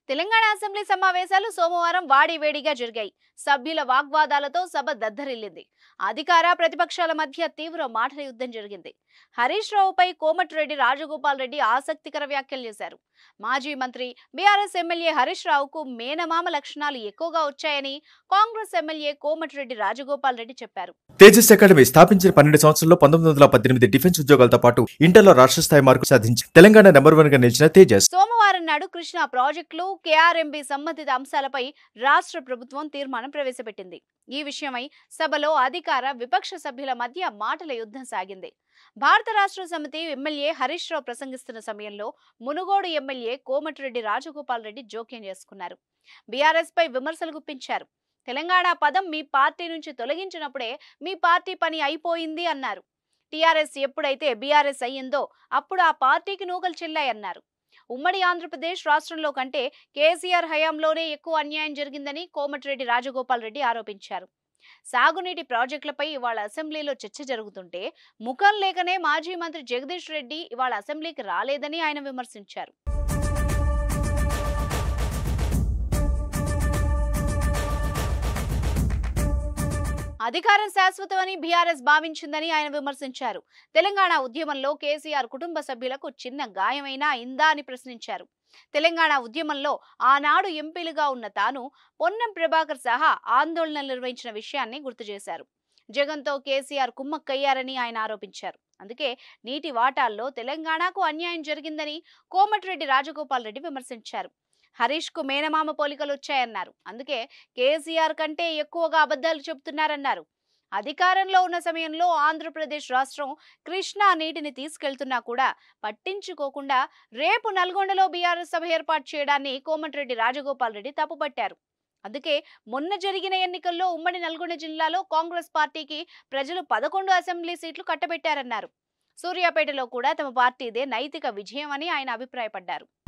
Telangana assembly సమావేశాలు సోమవారం వాడివేడిగా జరిగాయి సభ్యుల వాగ్వాదాలతో సభ దద్దరిల్లింది అధికార ప్రతిపక్షాల మధ్య తీవ్ర మాటల యుద్ధం జరిగింది హరీష్ రావుపై కోమటిరెడ్డి రాజగోపాల్ రెడ్డి ఆసక్తికర వ్యాఖ్యలు చేశారు మాజీ మంత్రి బీఆర్ఎస్ ఎమ్మెల్యే హరీష్ రావుకు మేనమామ లక్షణాలు ఎక్కువగా వచ్చాయని కాంగ్రెస్ ఎమ్మెల్యే కోమటిరెడ్డి రాజగోపాల్ రెడ్డి చెప్పారు తేజస్ అకాడమీ స్థాపించిన పన్నెండు సంవత్సరంలో పంతొమ్మిది వందల పద్దెనిమిది డిఫెన్స్ ఉద్యోగాలతో పాటు ఇంటర్లో రాష్ట్ర స్థాయి మార్కు సాధించి తెలంగాణ నెంబర్ వన్ గా నిలిచిన తేజస్ సోమవారం నాడు కృష్ణా ప్రాజెక్టులు కేఆర్ఎంబీ సంబంధిత అంశాలపై రాష్ట్ర ప్రభుత్వం తీర్మానం ప్రవేశపెట్టింది ఈ విషయమై సభలో అధికార విపక్ష సభ్యుల మధ్య మాటల యుద్ధం సాగింది భారత రాష్ట్ర సమితి ఎమ్మెల్యే హరీష్ రావు ప్రసంగిస్తున్న సమయంలో మునుగోడు ఎమ్మెల్యే కోమటిరెడ్డి రాజగోపాల్ రెడ్డి జోక్యం చేసుకున్నారు బీఆర్ఎస్ పై విమర్శలు గుప్పించారు తెలంగాణ పదం మీ పార్టీ నుంచి తొలగించినప్పుడే మీ పార్టీ పని అయిపోయింది అన్నారు టీఆర్ఎస్ ఎప్పుడైతే బీఆర్ఎస్ అయ్యిందో అప్పుడు ఆ పార్టీకి నూకలు చెల్లాయన్నారు ఉమ్మడి ఆంధ్రప్రదేశ్ రాష్ట్రంలో కంటే కేసీఆర్ హయాంలోనే ఎక్కువ అన్యాయం జరిగిందని కోమటిరెడ్డి రాజగోపాల్ రెడ్డి ఆరోపించారు సాగునీటి ప్రాజెక్టులపై ఇవాళ అసెంబ్లీలో చర్చ జరుగుతుంటే ముఖం లేకనే మాజీ మంత్రి జగదీష్ రెడ్డి ఇవాళ అసెంబ్లీకి రాలేదని ఆయన విమర్శించారు అధికారం శాశ్వతమని బీఆర్ఎస్ భావించిందని ఆయన విమర్శించారు తెలంగాణ ఉద్యమంలో కేసీఆర్ కుటుంబ సభ్యులకు చిన్న గాయమైనా ఇందా అని ప్రశ్నించారు తెలంగాణ ఉద్యమంలో ఆనాడు ఎంపీలుగా ఉన్న తాను పొన్నం ప్రభాకర్ సహా ఆందోళనలు నిర్వహించిన విషయాన్ని గుర్తు చేశారు జగన్తో కేసీఆర్ కుమ్మక్కయ్యారని ఆయన ఆరోపించారు అందుకే నీటి వాటాల్లో తెలంగాణకు అన్యాయం జరిగిందని కోమటిరెడ్డి రాజగోపాల్ రెడ్డి విమర్శించారు హరీష్ కు మేనమామ పోలికలు వచ్చాయన్నారు అందుకే కేసీఆర్ కంటే ఎక్కువగా అబద్ధాలు చెబుతున్నారన్నారు అధికారంలో ఉన్న సమయంలో ఆంధ్రప్రదేశ్ రాష్ట్రం కృష్ణా నీటిని తీసుకెళ్తున్నా కూడా పట్టించుకోకుండా రేపు నల్గొండలో బీఆర్ఎస్ సభ ఏర్పాటు చేయడాన్ని కోమటిరెడ్డి రాజగోపాల్ రెడ్డి తప్పుపట్టారు అందుకే మొన్న జరిగిన ఎన్నికల్లో ఉమ్మడి నల్గొండ జిల్లాలో కాంగ్రెస్ పార్టీకి ప్రజలు పదకొండు అసెంబ్లీ సీట్లు కట్టబెట్టారన్నారు సూర్యాపేటలో కూడా తమ పార్టీదే నైతిక విజయం అని ఆయన అభిప్రాయపడ్డారు